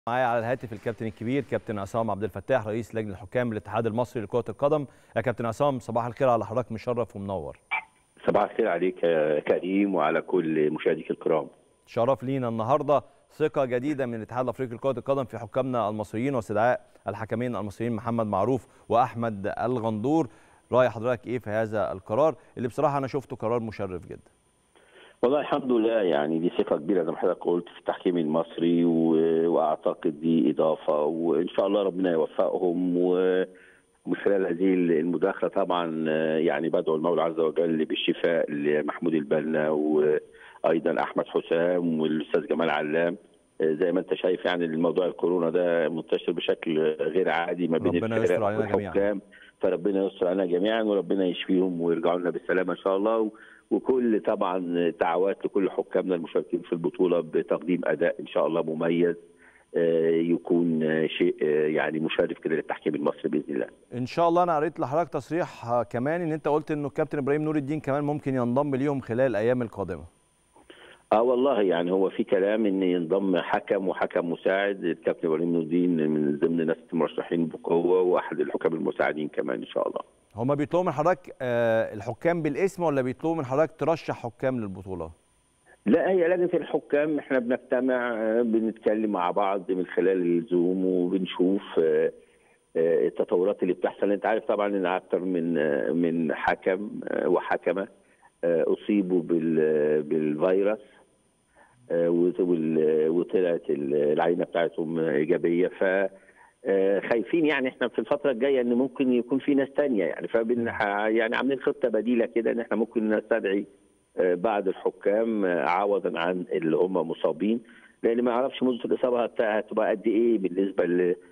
معايا على الهاتف الكابتن الكبير كابتن عصام عبد الفتاح رئيس لجنه الحكام بالاتحاد المصري لكره القدم يا كابتن عصام صباح الخير على حضرتك مشرف ومنور صباح الخير عليك يا كريم وعلى كل مشاهديك الكرام شرف لينا النهارده ثقه جديده من الاتحاد الافريقي لكره القدم في حكامنا المصريين واستدعاء الحكمين المصريين محمد معروف واحمد الغندور راي حضرتك ايه في هذا القرار اللي بصراحه انا شفته قرار مشرف جدا والله الحمد لله يعني دي ثقه كبيره زي ما حضرتك قلت في التحكيم المصري و... واعتقد دي اضافه وان شاء الله ربنا يوفقهم ومن خلال هذه المداخله طبعا يعني بدعو المولى عز وجل بالشفاء لمحمود البنا وايضا احمد حسام والاستاذ جمال علام زي ما انت شايف يعني الموضوع الكورونا ده منتشر بشكل غير عادي ما بين ربنا يستر علينا جميعا فربنا يستر علينا جميعا وربنا يشفيهم ويرجعوا لنا بالسلامه ان شاء الله وكل طبعا دعوات لكل حكامنا المشاركين في البطوله بتقديم اداء ان شاء الله مميز يكون شيء يعني مشرف كده للتحكيم المصري باذن الله. ان شاء الله انا قريت لحضرتك تصريح كمان ان انت قلت انه الكابتن ابراهيم نور الدين كمان ممكن ينضم ليهم خلال الايام القادمه. اه والله يعني هو في كلام ان ينضم حكم وحكم مساعد الكابتن ابراهيم نور الدين من ضمن ناس المرشحين بقوه واحد الحكام المساعدين كمان ان شاء الله. هما بيطلبوا من حضرتك آه الحكام بالاسم ولا بيطلبوا من حضرتك ترشح حكام للبطوله؟ لا هي لجنه الحكام احنا بنجتمع بنتكلم مع بعض من خلال الزوم وبنشوف التطورات اللي بتحصل انت عارف طبعا ان اكثر من من حكم وحكمه اصيبوا بالفيروس وطلعت العينه بتاعتهم ايجابيه ف خايفين يعني احنا في الفتره الجايه ان ممكن يكون في ناس ثانيه يعني فبن يعني عاملين خطه بديله كده ان احنا ممكن نستدعي بعض الحكام عوضا عن اللي هم مصابين لان ما اعرفش مده الاصابه هتبقى قد ايه بالنسبه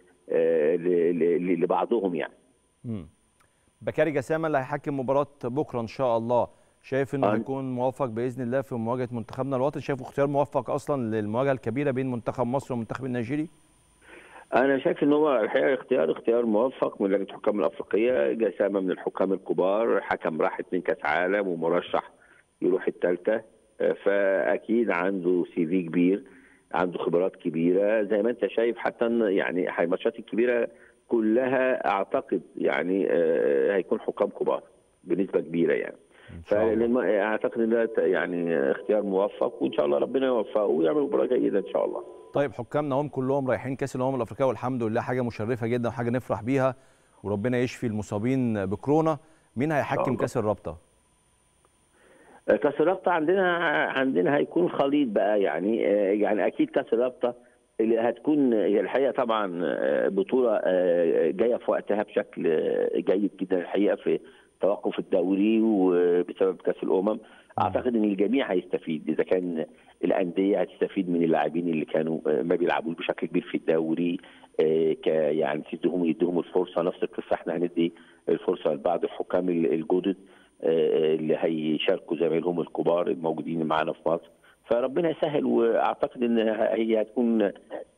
لبعضهم يعني. امم بكاري جسامه اللي هيحكم مباراه بكره ان شاء الله شايف انه هيكون موفق باذن الله في مواجهه منتخبنا الوطني شايفه اختيار موفق اصلا للمواجهه الكبيره بين منتخب مصر والمنتخب النيجيري؟ انا شايف ان هو الحقيقه اختيار اختيار موفق من لجنه الحكام الافريقيه جسامه من الحكام الكبار حكم راح اثنين كاس عالم ومرشح يروح الثالثه فاكيد عنده سي في كبير عنده خبرات كبيره زي ما انت شايف حتى يعني الماتشات الكبيره كلها اعتقد يعني هيكون حكام كبار بنسبه كبيره يعني فاعتقد ان ده يعني اختيار موفق وان شاء الله ربنا يوفقه ويعمل مباراه جيده ان شاء الله طيب حكامنا هم كلهم رايحين كاس الامم الافريقيه والحمد لله حاجه مشرفه جدا وحاجه نفرح بيها وربنا يشفي المصابين بكورونا مين هيحكم كاس الرابطه كاس الرابطه عندنا عندنا هيكون خليط بقى يعني يعني اكيد كاس الرابطه اللي هتكون هي الحقيقه طبعا بطوله جايه في وقتها بشكل جيد جدا الحقيقه في توقف الدوري وبسبب كاس الامم اعتقد ان الجميع هيستفيد اذا كان الانديه هتستفيد من اللاعبين اللي كانوا ما بيلعبوش بشكل كبير في الدوري ك يعني تديهم يديهم الفرصه نفس القصه احنا هندي الفرصه لبعض الحكام الجدد اللي هيشاركوا زمايلهم الكبار الموجودين معانا في مصر فربنا يسهل واعتقد ان هي هتكون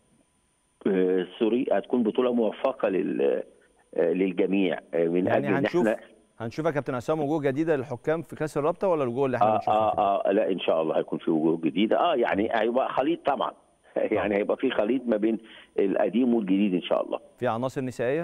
سوري هتكون بطوله موفقه لل للجميع من يعني اجل هنشوف ان احنا هنشوف يا كابتن عصام وجوه جديده للحكام في كاس الرابطه ولا الوجوه اللي احنا آه بنشوفها آه, اه لا ان شاء الله هيكون في وجوه جديده اه يعني هيبقى خليط طبعا يعني هيبقى في خليط ما بين القديم والجديد ان شاء الله في عناصر نسائيه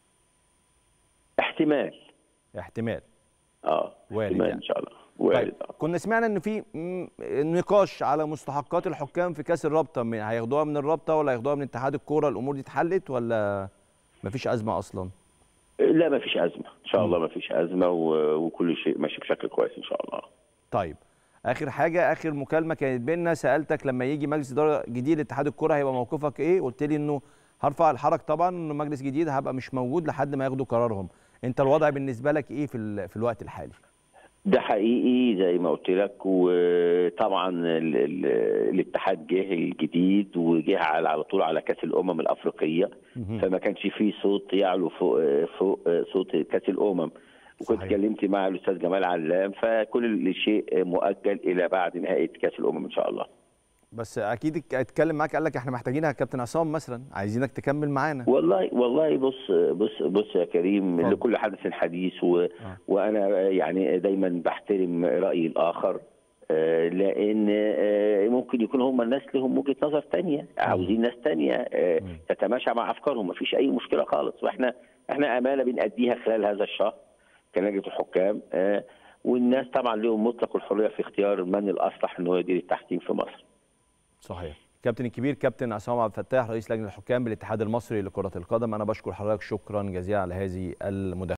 احتمال احتمال اه وارد احتمال يعني. ان شاء الله طيب وارد آه. كنا سمعنا ان في م- نقاش على مستحقات الحكام في كاس الرابطه من- هياخدوها من الرابطه ولا هياخدوها من اتحاد الكوره الامور دي اتحلت ولا مفيش ازمه اصلا لا ما فيش ازمه ان شاء مم. الله ما فيش ازمه و- وكل شيء ماشي بشكل كويس ان شاء الله طيب اخر حاجه اخر مكالمه كانت بينا سالتك لما يجي مجلس اداره جديد لاتحاد الكوره هيبقى موقفك ايه قلت لي انه هرفع الحرج طبعا انه مجلس جديد هبقى مش موجود لحد ما ياخدوا قرارهم انت الوضع بالنسبه لك ايه في ال- في الوقت الحالي ده حقيقي زي ما قلت لك وطبعا ال ال الاتحاد جه الجديد وجه على على طول على كاس الامم الافريقيه مهم. فما كانش فيه صوت يعلو فوق فوق صوت كاس الامم وكنت صحيح. اتكلمت مع الاستاذ جمال علام فكل شيء مؤجل الى بعد نهايه كاس الامم ان شاء الله بس اكيد اتك- اتكلم معاك قال لك احنا محتاجينك يا كابتن عصام مثلا عايزينك تكمل معانا والله والله بص بص بص يا كريم اتفضل. لكل حدث حديث و... وانا يعني دايما بحترم راي الاخر آه، لان آه، ممكن يكون هم الناس لهم وجهه نظر تانية عاوزين ناس تانية آه، تتماشى مع افكارهم مفيش اي مشكله خالص واحنا احنا امانه بنأديها خلال هذا الشهر كلجنه الحكام آه، والناس طبعا لهم مطلق الحريه في اختيار من الاصلح ان هو يدير التحكيم في مصر صحيح كابتن الكبير كابتن عصام عبد الفتاح رئيس لجنه الحكام بالاتحاد المصري لكره القدم انا بشكر حضرتك شكرا جزيلا على هذه المداخله